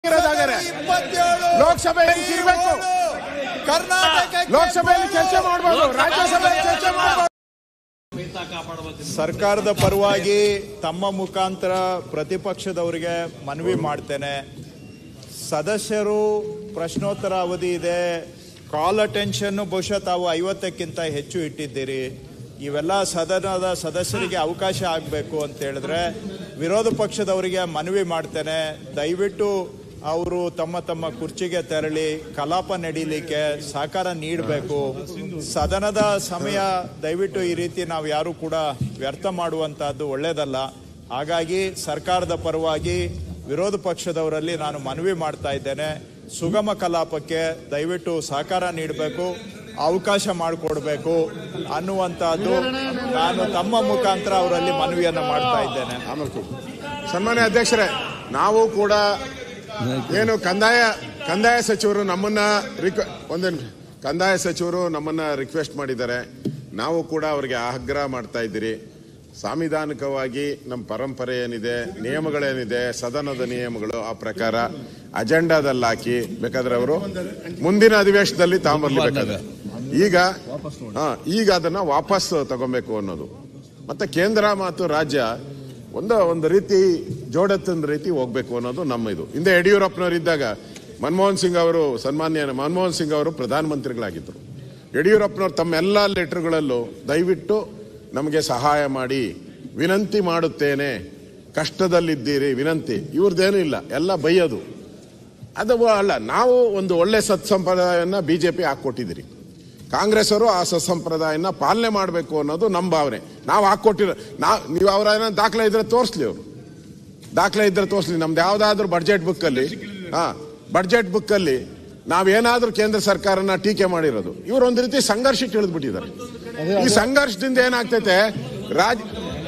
ಇರೋದಾದರೆ ಲೋಕಸಭೆಯಲ್ಲಿ ಇರಬೇಕು ಕರ್ನಾಟಕ ಲೋಕಸಭೆಯಲ್ಲಿ ಚರ್ಚೆ ಮಾಡಬಹುದು ರಾಜ್ಯಸಭೆಯಲ್ಲಿ ಚರ್ಚೆ ಮಾಡಬಹುದು ಸರ್ಕಾರದ ಪರವಾಗಿ ತಮ್ಮ ಮುಖಾಂತರ ಪ್ರತಿಪಕ್ಷದವರಿಗೆ ಮನವಿ ಮಾಡ್ತೇನೆ ಸದಸ್ಯರು ಪ್ರಶ್ನೋತ್ತರ ಅವಧಿ ಇದೆ ಕಾಲ್ ಅಟೆನ್ಷನ್ ಬಹುಶಃ ತಾವು ಐವತ್ತಕ್ಕಿಂತ ಹೆಚ್ಚು ಇಟ್ಟಿದ್ದೀರಿ ಇವೆಲ್ಲ ಸದನದ ಸದಸ್ಯರಿಗೆ ಅವಕಾಶ ಆಗಬೇಕು ಅಂತ ಹೇಳಿದ್ರೆ ವಿರೋಧ ಪಕ್ಷದವರಿಗೆ ಮನವಿ ಮಾಡ್ತೇನೆ ದಯವಿಟ್ಟು ಅವರು ತಮ್ಮ ತಮ್ಮ ಕುರ್ಚಿಗೆ ತೆರಳಿ ಕಲಾಪ ನಡೀಲಿಕ್ಕೆ ಸಹಕಾರ ನೀಡಬೇಕು ಸದನದ ಸಮಯ ದಯವಿಟ್ಟು ಈ ರೀತಿ ನಾವು ಯಾರು ಕೂಡ ವ್ಯರ್ಥ ಮಾಡುವಂತಹದ್ದು ಒಳ್ಳೆಯದಲ್ಲ ಹಾಗಾಗಿ ಸರ್ಕಾರದ ಪರವಾಗಿ ವಿರೋಧ ಪಕ್ಷದವರಲ್ಲಿ ನಾನು ಮನವಿ ಮಾಡ್ತಾ ಇದ್ದೇನೆ ಸುಗಮ ಕಲಾಪಕ್ಕೆ ದಯವಿಟ್ಟು ಸಹಕಾರ ನೀಡಬೇಕು ಅವಕಾಶ ಮಾಡಿಕೊಡ್ಬೇಕು ಅನ್ನುವಂತಹದ್ದು ನಾನು ತಮ್ಮ ಮುಖಾಂತರ ಅವರಲ್ಲಿ ಮನವಿಯನ್ನು ಮಾಡ್ತಾ ಇದ್ದೇನೆ ಆಮೇಲೆ ಕೂತ್ಕೊ. ಸನ್ಮಾನ್ಯ ಅಧ್ಯಕ್ಷರೇ ನಾವು ಕೂಡ ಏನು ಕಂದಾಯ ಕಂದಾಯ ಸಚಿವರು ನಮ್ಮನ್ನ ರಿಕ್ವೆ ಒಂದೇನು ಕಂದಾಯ ಸಚಿವರು ನಮ್ಮನ್ನ ರಿಕ್ವೆಸ್ಟ್ ಮಾಡಿದ್ದಾರೆ ನಾವು ಕೂಡ ಅವರಿಗೆ ಆಗ್ರಹ ಮಾಡ್ತಾ ಇದ್ದೀರಿ ಸಾಂವಿಧಾನಿಕವಾಗಿ ನಮ್ಮ ಪರಂಪರೆ ಏನಿದೆ ನಿಯಮಗಳೇನಿದೆ ಸದನದ ನಿಯಮಗಳು ಆ ಪ್ರಕಾರ ಅಜೆಂಡಾದಲ್ಲಿ ಹಾಕಿ ಬೇಕಾದ್ರೆ ಅವರು ಮುಂದಿನ ಅಧಿವೇಶನದಲ್ಲಿ ತಗೊಂಬರ್ಲಿ ಬೇಕಾದ್ರೆ ಈಗ ಹಾ, ಈಗ ಅದನ್ನ ವಾಪಸ್ ತಗೊಬೇಕು ಅನ್ನೋದು ಮತ್ತೆ ಕೇಂದ್ರ ಮತ್ತು ರಾಜ್ಯ ಒಂದು ಒಂದು ರೀತಿ ಜೋಡೆತ್ತಿನ ರೀತಿ ಹೋಗ್ಬೇಕು ಅನ್ನೋದು ನಮ್ಮ ಇದು ಹಿಂದೆ ಯಡಿಯೂರಪ್ಪನವರು ಇದ್ದಾಗ ಮನಮೋಹನ್ ಸಿಂಗ್ ಅವರು ಸನ್ಮಾನ್ಯ ಮನಮೋಹನ್ ಸಿಂಗ್ ಅವರು ಪ್ರಧಾನಮಂತ್ರಿಗಳಾಗಿದ್ದರು ಯಡಿಯೂರಪ್ಪನವರು ತಮ್ಮ ಎಲ್ಲ ಲೆಟರ್ಗಳಲ್ಲೂ ದಯವಿಟ್ಟು ನಮಗೆ ಸಹಾಯ ಮಾಡಿ ವಿನಂತಿ ಮಾಡುತ್ತೇನೆ ಕಷ್ಟದಲ್ಲಿದ್ದೀರಿ ವಿನಂತಿ ಇವ್ರದ್ದೇನೂ ಇಲ್ಲ ಎಲ್ಲ ಬೈಯೋದು ಅದು ಅಲ್ಲ ನಾವು ಒಂದು ಒಳ್ಳೆ ಸತ್ಸಂಪ್ರದಾಯವನ್ನ ಬಿಜೆಪಿ ಹಾಕೊಟ್ಟಿದ್ದೀರಿ ಕಾಂಗ್ರೆಸ್ ಅವರು ಆ ಸತ್ಸಂಪ್ರದಾಯನ ಪಾಲನೆ ಮಾಡಬೇಕು ಅನ್ನೋದು ನಮ್ಮ ಭಾವನೆ ನಾವು ಹಾಕೊಟ್ಟಿರೋ ನಾವು ನೀವು ಅವರ ಏನೋ ದಾಖಲೆ ಇದ್ರೆ ತೋರಿಸ್ಲಿ ಅವರು ದಾಖಲೆ ಇದ್ರೆ ತೋರಿಸ್ಲಿ ನಮ್ದು ಯಾವ್ದಾದ್ರು ಬಡ್ಜೆಟ್ ಬುಕ್ ಅಲ್ಲಿ ಹಾ ಬಡ್ಜೆಟ್ ಬುಕ್ ಅಲ್ಲಿ ನಾವೇನಾದ್ರೂ ಕೇಂದ್ರ ಸರ್ಕಾರನ ಟೀಕೆ ಮಾಡಿರೋದು ಇವರು ಒಂದು ರೀತಿ ಸಂಘರ್ಷಕ್ಕೆ ಇಳಿದ್ಬಿಟ್ಟಿದ್ದಾರೆ ಈ ಸಂಘರ್ಷದಿಂದ ಏನಾಗ್ತೈತೆ ರಾಜ್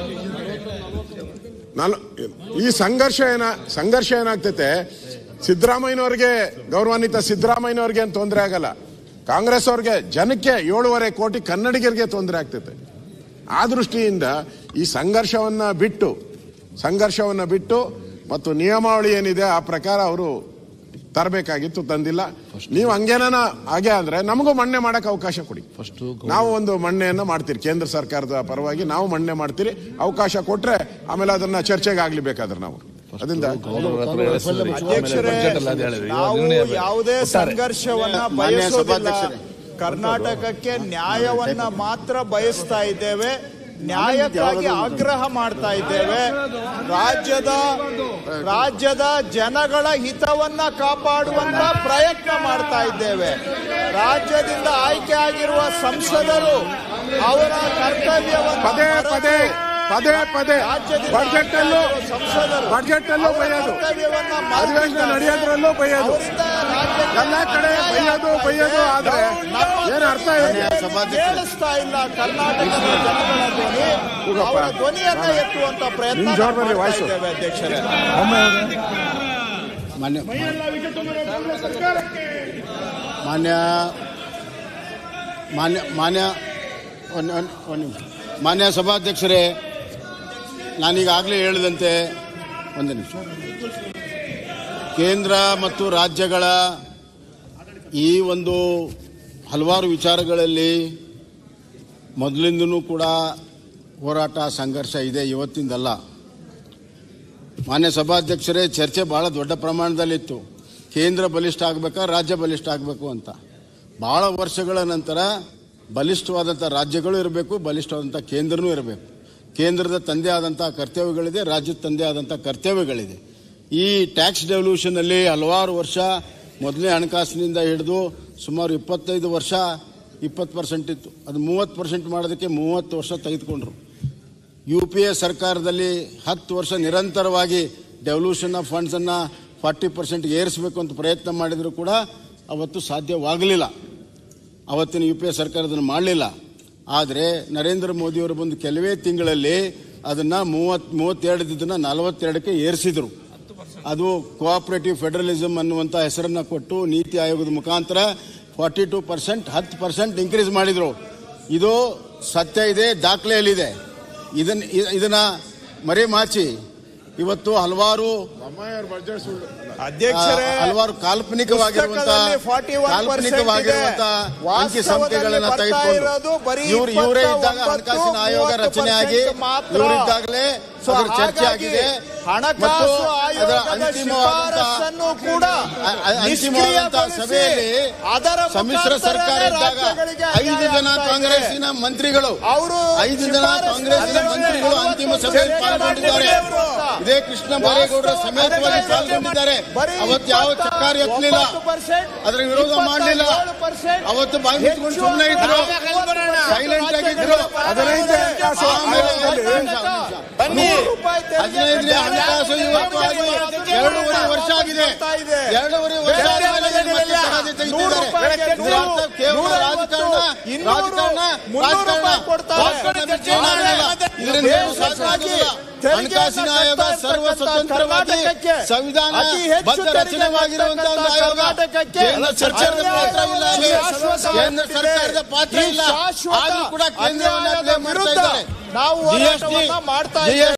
ನಲ್- ಈ ಸಂಘರ್ಷ ಏನ ಸಂಘರ್ಷ ಏನಾಗ್ತೈತೆ ಸಿದ್ದರಾಮಯ್ಯನವ್ರಿಗೆ ಗೌರವಾನ್ವಿತ ಸಿದ್ದರಾಮಯ್ಯನವ್ರಿಗೆ ಏನು ತೊಂದರೆ ಆಗಲ್ಲ ಕಾಂಗ್ರೆಸ್ ಅವ್ರಿಗೆ ಜನಕ್ಕೆ ಏಳುವರೆ ಕೋಟಿ ಕನ್ನಡಿಗರಿಗೆ ತೊಂದರೆ ಆಗ್ತೈತೆ ಆ ದೃಷ್ಟಿಯಿಂದ ಈ ಸಂಘರ್ಷವನ್ನ ಬಿಟ್ಟು ಸಂಘರ್ಷವನ್ನ ಬಿಟ್ಟು ಮತ್ತು ನಿಯಮಾವಳಿ ಏನಿದೆ ಆ ಪ್ರಕಾರ ಅವರು ತರಬೇಕಾಗಿತ್ತು ತಂದಿಲ್ಲ ನೀವು ಹಂಗೇನ ಹಾಗೆ ಅಂದ್ರೆ ನಮಗೂ ಮಣ್ಣೆ ಮಾಡಕ್ ಅವಕಾಶ ಕೊಡಿ ನಾವು ಒಂದು ಮಣ್ಣೆಯನ್ನ ಮಾಡ್ತೀರಿ ಕೇಂದ್ರ ಸರ್ಕಾರದ ಪರವಾಗಿ ನಾವು ಮಣ್ಣೆ ಮಾಡ್ತೀರಿ ಅವಕಾಶ ಕೊಟ್ರೆ ಆಮೇಲೆ ಅದನ್ನ ಚರ್ಚೆಗೆ ಆಗ್ಲಿ ಬೇಕಾದ್ರೆ ನಾವು ಅದರಿಂದ ಅಧ್ಯಕ್ಷರೇ ನಾವು ಯಾವುದೇ ಸಂಘರ್ಷವನ್ನ ಬಯಸೋದಿಲ್ಲ ಕರ್ನಾಟಕಕ್ಕೆ ನ್ಯಾಯವನ್ನ ಮಾತ್ರ ಬಯಸ್ತಾ ಇದ್ದೇವೆ ನ್ಯಾಯಕ್ಕಾಗಿ ಆಗ್ರಹ ಮಾಡ್ತಾ ಇದ್ದೇವೆ ರಾಜ್ಯದ ರಾಜ್ಯದ ಜನಗಳ ಹಿತವನ್ನ ಕಾಪಾಡುವಂತ ಪ್ರಯತ್ನ ಮಾಡ್ತಾ ಇದ್ದೇವೆ ರಾಜ್ಯದಿಂದ ಆಯ್ಕೆ ಆಗಿರುವ ಸಂಸದರು ಅವರ ಕರ್ತವ್ಯವನ್ನು ಪದೇ ಪದೇ ಪದೇ ಪದೇ ರಾಜ್ಯದಿಂದ ಬಡ್ಜೆಟ್ ಅಲ್ಲೂ ಆಯ್ಕೆ ಆಗಿರುವ ಸಂಸದರು ಬಡ್ಜೆಟ್ ಅಲ್ಲೂ ಅವರ ಬೈಯೋದು ಕರ್ತವ್ಯವನ್ನ ಅಧಿವೇಶನ ಮಾಡ್ತಿದ್ದಾರೆ. ನಡೆಯೋದ್ರಲ್ಲೂ ಬೈಯೋದು ಅವರಿಂದ ರಾಜ್ಯಕ್ಕೆ ಎಲ್ಲ ಕಡೆ ಬೈಯೋದು ಬೈಯೋದು ಆದ್ರೆ ಏನು ಅರ್ಥ ಇದೆ ಕೇಳಿಸ್ತಾ ಇಲ್ಲ ಕರ್ನಾಟಕದ ಜನಗಳ ಧ್ವನಿ ಹೋಗಪ್ಪ. ಅವರ ಧ್ವನಿಯನ್ನ ಎತ್ತುವಂತ ಪ್ರಯತ್ನ ನಿಮ್ ಜೋರ್ನಲ್ಲಿ ಮಾಡ್ತಾ ವಾಯ್ಸು. ಇದ್ದೇವೆ ಅಧ್ಯಕ್ಷರೇ ಮಾನ್ಯ ಮಾನ್ಯ ಮಾನ್ಯ ಮಾನ್ಯ ಒಂದು ಒಂದು ಒಂದು ನಿಮಿಷ ಮಾನ್ಯ ಸಭಾಧ್ಯಕ್ಷರೇ ನಾನೀಗಾಗಲೇ ಹೇಳಿದಂತೆ ಒಂದು ನಿಮಿಷ ಕೇಂದ್ರ ಮತ್ತು ರಾಜ್ಯಗಳ ಈ ಒಂದು ಹಲವಾರು ವಿಚಾರಗಳಲ್ಲಿ ಮೊದಲಿಂದನೂ ಕೂಡ ಹೋರಾಟ ಸಂಘರ್ಷ ಇದೆ ಇವತ್ತಿಂದಲ್ಲ ಮಾನ್ಯ ಸಭಾಧ್ಯಕ್ಷರೇ ಚರ್ಚೆ ಬಹಳ ದೊಡ್ಡ ಪ್ರಮಾಣದಲ್ಲಿತ್ತು ಕೇಂದ್ರ ಬಲಿಷ್ಠ ಆಗಬೇಕಾ ರಾಜ್ಯ ಬಲಿಷ್ಠ ಆಗಬೇಕು ಅಂತ ಬಹಳ ವರ್ಷಗಳ ನಂತರ ಬಲಿಷ್ಠವಾದಂಥ ರಾಜ್ಯಗಳು ಇರಬೇಕು ಬಲಿಷ್ಠವಾದಂಥ ಕೇಂದ್ರನೂ ಇರಬೇಕು ಕೇಂದ್ರದ ತಂದೆ ಆದಂಥ ಕರ್ತವ್ಯಗಳಿದೆ ರಾಜ್ಯದ ತಂದೆ ಆದಂಥ ಕರ್ತವ್ಯಗಳಿದೆ ಈ ಟ್ಯಾಕ್ಸ್ ಡೆವಲ್ಯೂಷನಲ್ಲಿ ಹಲವಾರು ವರ್ಷ ಮೊದಲನೇ ಹಣಕಾಸಿನಿಂದ ಹಿಡಿದು ಸುಮಾರು ಇಪ್ಪತ್ತೈದು ವರ್ಷ ಇಪ್ಪತ್ತು ಪರ್ಸೆಂಟ್ ಇತ್ತು ಅದು ಮೂವತ್ತು ಪರ್ಸೆಂಟ್ ಮಾಡೋದಕ್ಕೆ ಮೂವತ್ತು ವರ್ಷ ತೆಗೆದುಕೊಂಡ್ರು ಯು ಪಿ ಎ ಸರ್ಕಾರದಲ್ಲಿ ಹತ್ತು ವರ್ಷ ನಿರಂತರವಾಗಿ ಡೆವಲ್ಯೂಷನ್ ಆಫ್ ಫಂಡ್ಸನ್ನು ಫಾರ್ಟಿ ಪರ್ಸೆಂಟ್ಗೆ ಏರಿಸಬೇಕು ಅಂತ ಪ್ರಯತ್ನ ಮಾಡಿದರೂ ಕೂಡ ಅವತ್ತು ಸಾಧ್ಯವಾಗಲಿಲ್ಲ ಅವತ್ತಿನ ಯು ಪಿ ಎ ಸರ್ಕಾರ ಅದನ್ನು ಮಾಡಲಿಲ್ಲ ಆದರೆ ನರೇಂದ್ರ ಮೋದಿಯವರು ಬಂದು ಕೆಲವೇ ತಿಂಗಳಲ್ಲಿ ಅದನ್ನು ಮೂವತ್ ಮೂವತ್ತೆರಡದನ್ನು ನಲವತ್ತೆರಡಕ್ಕೆ ಏರಿಸಿದರು ಅದು ಕೋಆಪರೇಟಿವ್ ಫೆಡರಲಿಸಮ್ ಅನ್ನುವಂಥ ಹೆಸರನ್ನು ಕೊಟ್ಟು ನೀತಿ ಆಯೋಗದ ಮುಖಾಂತರ ಫಾರ್ಟಿ ಟೂ ಪರ್ಸೆಂಟ್ ಹತ್ತು ಪರ್ಸೆಂಟ್ ಇನ್ಕ್ರೀಸ್ ಮಾಡಿದರು ಇದು ಸತ್ಯ ಇದೆ ದಾಖಲೆಯಲ್ಲಿದೆ ಇದನ್ನ ಇದನ್ನ ಮರೆಮಾಚಿ ಇವತ್ತು ಹಲವಾರು ಬೊಮ್ಮಾಯಿಯವ್ರ ಬಜೆಟ್ ಸುಳ್ಳು ಅಧ್ಯಕ್ಷರೇ ಆ, ಹಲವಾರು ಕಾಲ್ಪನಿಕವಾಗಿರುವಂತಹ ಪುಸ್ತಕದಲ್ಲಿ 41% ಕಾಲ್ಪನಿಕವಾಗಿರುವಂತಹ ಇದೆ. ಅಂಕಿ ಸಂಖ್ಯೆಗಳನ್ನ ವಾಸ್ತವದಲ್ಲಿ ಬರ್ತಾ ಇರೋದು ತೆಗೆದುಕೊಂಡು ಬರೀ ಇವ್ರು ಇವರೇ ಇದ್ದಾಗ 29, ಹಣಕಾಸಿನ ಆಯೋಗ 30% ರಚನೆಯಾಗಿ ಮಾತ್ರ. ಇವರಿದ್ದಾಗಲೇ ಸೊ ಅದರ ಚರ್ಚೆ ಹಾಗಾಗಿ ಆಗಿದೆ ಹಣಕಾಸು ಮತ್ತು ಅದರ ಆಯೋಗದ ಅಂತಿಮವಾದಂತಹ ಶಿಫಾರಸನ್ನು ಕೂಡ ಅ- ಅ- ಅಂತಿಮವಾದಂತಹ ನಿಷ್ಕ್ರಿಯಗೊಳಿಸಿ ಸಭೆಯಲ್ಲಿ ಅದರ ಸಮ್ಮಿಶ್ರ ಸರ್ಕಾರ ಮುಖಾಂತರನೇ ಇದ್ದಾಗ ರಾಜ್ಯಗಳಿಗೆ ಐದು ಅನ್ಯಾಯ ಜನ ಆಗ್ತಾ ಇದೆ. ಕಾಂಗ್ರೆಸ್ಸಿನ ಮಂತ್ರಿಗಳು ಅವರು ಐದು ಜನ ಶಿಫಾರಸು ಕಾಂಗ್ರೆಸ್ಸಿನ ಮಾಡಿದ್ದಾರೆ. ಮಂತ್ರಿಗಳು ಅಂತಿಮ ಸಭೆಯಲ್ಲಿ ಪಾಲ್ಗೊಂಡಿದ್ದಾರೆ ಇದೇ ಕೃಷ್ಣ ಬೈರೇಗೌಡರ ಸಮೇತವಾಗಿ ಪಾಲ್ಗೊಂಡಿದ್ದಾರೆ ಬರೀ ಅವತ್ತು ಯಾವ ಚಕ್ಕಾರ ಎತ್ತಲಿಲ್ಲ 29%, ಅದರ ವಿರೋಧ ಮಾಡಲಿಲ್ಲ 27%, ಅವತ್ತು ಬಾಯಿ ಮುಚ್ಕೊಂಡು ಸುಮ್ಮನೆ ಇದ್ರು ಸೈಲೆಂಟ್ ಆಗಿದ್ರು ಹದಿನೈದನೇ ಹಣಕಾಸು ಆಮೇಲೆ ಆಯೋಗದಲ್ಲಿ ಬನ್ನಿ ನೂರು ರೂಪಾಯಿ ತೆರಿಗೆ ಹದಿನೈದನೇ ಹಣಕಾಸು ಇವತ್ತು ಆಗಿ ಎರಡೂವರೆ ವರ್ಷ ಆಗಿದೆ ಎರಡೂವರೆ ವರ್ಷ ಆದ್ಮೇಲೆ ಈಗ ಮತ್ತೆ ತಗಾದೆ ತೆಗಿತಿದ್ದಾರೆ ಇದರ ಅರ್ಥ ಕೇವಲ ರಾಜಕಾರಣ ರಾಜಕಾರಣ ರಾಜಕಾರಣ ರಾಜಕಾರಣ ಬಿಟ್ಟು ಏನಾಗಲಿಲ್ಲ ಇದರಿಂದ ಏನು ಸಾಧ್ಯ ಆಗುವುದಿಲ್ಲ. ಹಣಕಾಸಿನ ಆಯೋಗ ಸರ್ವ ಸ್ವತಂತ್ರವಾಗಿ ಸಂವಿಧಾನ ಬದ್ಧ ರಚನೆವಾಗಿರುವಂತಹ ಒಂದು ಆಯೋಗ ಕೇಂದ್ರ ಸರ್ಕಾರದ ಪಾತ್ರವಿಲ್ಲ ಅಲ್ಲಿ. ಕೇಂದ್ರ ಸರ್ಕಾರದ ಪಾತ್ರ ಇಲ್ಲ ಆದ್ರೂ ಕೂಡ ಕೇಂದ್ರವನ್ನ ಪ್ಲೇ ಮಾಡ್ತಾ ಇದ್ದಾರೆ ನಾವು ಜಿಎಸ್ಟಿ ಹೋರಾಟವನ್ನ ಮಾಡ್ತಾ ಇದ್ದೇವೆ